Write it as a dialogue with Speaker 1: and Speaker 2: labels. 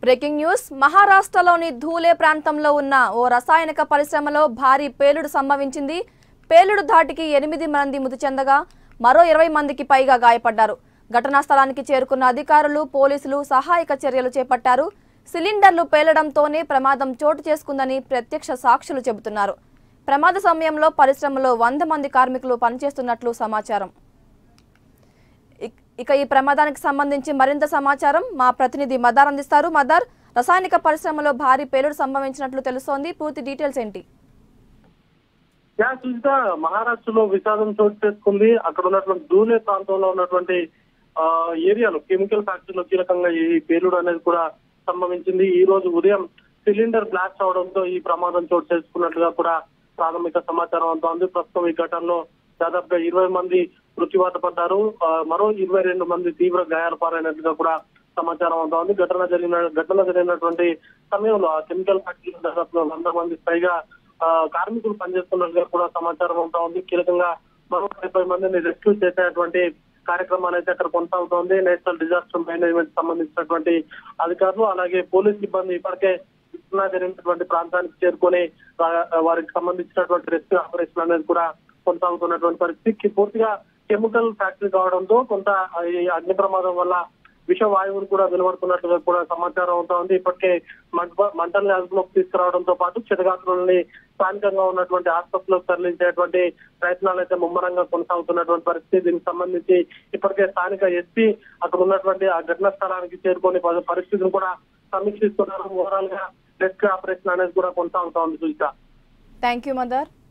Speaker 1: breaking news మహారాష్ట్రలోని ధూలే ప్రాంతంలో ఉన్న ఓ రసాయనిక పరిశ్రమలో భారీ పేలుడు సంభవించింది పేలుడు ధాటికి ఎనిమిది మంది మృతి చెందగా మరో ఇరవై మందికి పైగా గాయపడ్డారు ఘటనా స్థలానికి చేరుకున్న అధికారులు పోలీసులు సహాయక చర్యలు చేపట్టారు సిలిండర్లు పేలడంతోనే ప్రమాదం చోటు చేసుకుందని ప్రత్యక్ష సాక్షులు చెబుతున్నారు ప్రమాద సమయంలో పరిశ్రమలో వంద మంది కార్మికులు పనిచేస్తున్నట్లు సమాచారం ఇక్- ఇక ఈ ప్రమాదానికి సంబంధించి మరింత సమాచారం మా ప్రతినిధి మదార్ అందిస్తారు మదార్ రసాయనిక పరిశ్రమలో భారీ పేలుడు సంభవించినట్లు తెలుస్తోంది పూర్తి డీటెయిల్స్ ఏంటి
Speaker 2: యా సుజిత మహారాష్ట్రలో విషాదం చోటు చేసుకుంది అక్కడ ఉన్నటువంటి దూలే ప్రాంతంలో ఉన్నటువంటి ఆ ఏరియాలో కెమికల్ ఫ్యాక్టరీలో కీలకంగా ఈ పేలుడు అనేది కూడా సంభవించింది ఈ రోజు ఉదయం సిలిండర్ బ్లాస్ట్ అవడంతో ఈ ప్రమాదం చోటు చేసుకున్నట్లుగా కూడా ప్రాథమిక సమాచారం అందుతోంది ప్రస్తుతం ఈ ఘటనలో దాదాపుగా ఇరవై మంది మృత్యువాత పడ్డారు ఆ, మరో ఇరవై రెండు మంది తీవ్ర గాయాలు పాలైనట్లుగా కూడా సమాచారం అందుతోంది ఘటన జరిగిన ఘటన జరిగినటువంటి సమయంలో ఆ కెమికల్ ఫ్యాక్టరీలో దాదాపుగా వంద మంది పైగా ఆ, కార్మికులు పనిచేస్తున్నట్టుగా కూడా సమాచారం ఉంటా ఉంది కీలకంగా మరో డెబ్బై మందిని రెస్క్యూ చేసేటువంటి కార్యక్రమాలు అయితే అక్కడ కొనసాగుతోంది నేషనల్ డిజాస్టర్ మేనేజ్మెంట్ సంబంధించినటువంటి అధికారులు అలాగే పోలీస్ సిబ్బంది ఇప్పటికే ఘటన జరిగినటువంటి ప్రాంతానికి చేరుకొని ఆ, వారికి సంబంధించినటువంటి రెస్క్యూ ఆపరేషన్ అనేది కూడా కొనసాగుతున్నటువంటి పరిస్థితి పూర్తిగా కెమికల్ ఫ్యాక్టరీ కావడంతో కొంత ఈ అగ్ని ప్రమాదం వల్ల విష వాయువులు కూడా వెలువడుతున్నట్టుగా కూడా సమాచారం అవుతా ఉంది ఇప్పటికే మంట- మంటల్ని అదుపులోకి తీసుకురావడంతో పాటు క్షతగాత్రులని స్థానికంగా ఉన్నటువంటి ఆసుపత్రిలోకి తరలించేటువంటి ప్రయత్నాలు అయితే ముమ్మరంగా కొనసాగుతున్నటువంటి పరిస్థితి దీనికి సంబంధించి ఇప్పటికే స్థానిక ఎస్పీ అక్కడ ఉన్నటువంటి ఆ ఘటనా స్థలానికి చేరుకొని పలు పరిస్థితిని కూడా సమీక్షిస్తున్నారు ఓవరాల్ గా రెస్క్యూ ఆపరేషన్ అనేది కూడా కొనసాగుతా ఉంది సుజిత
Speaker 1: థ్యాంక్ యూ మదర్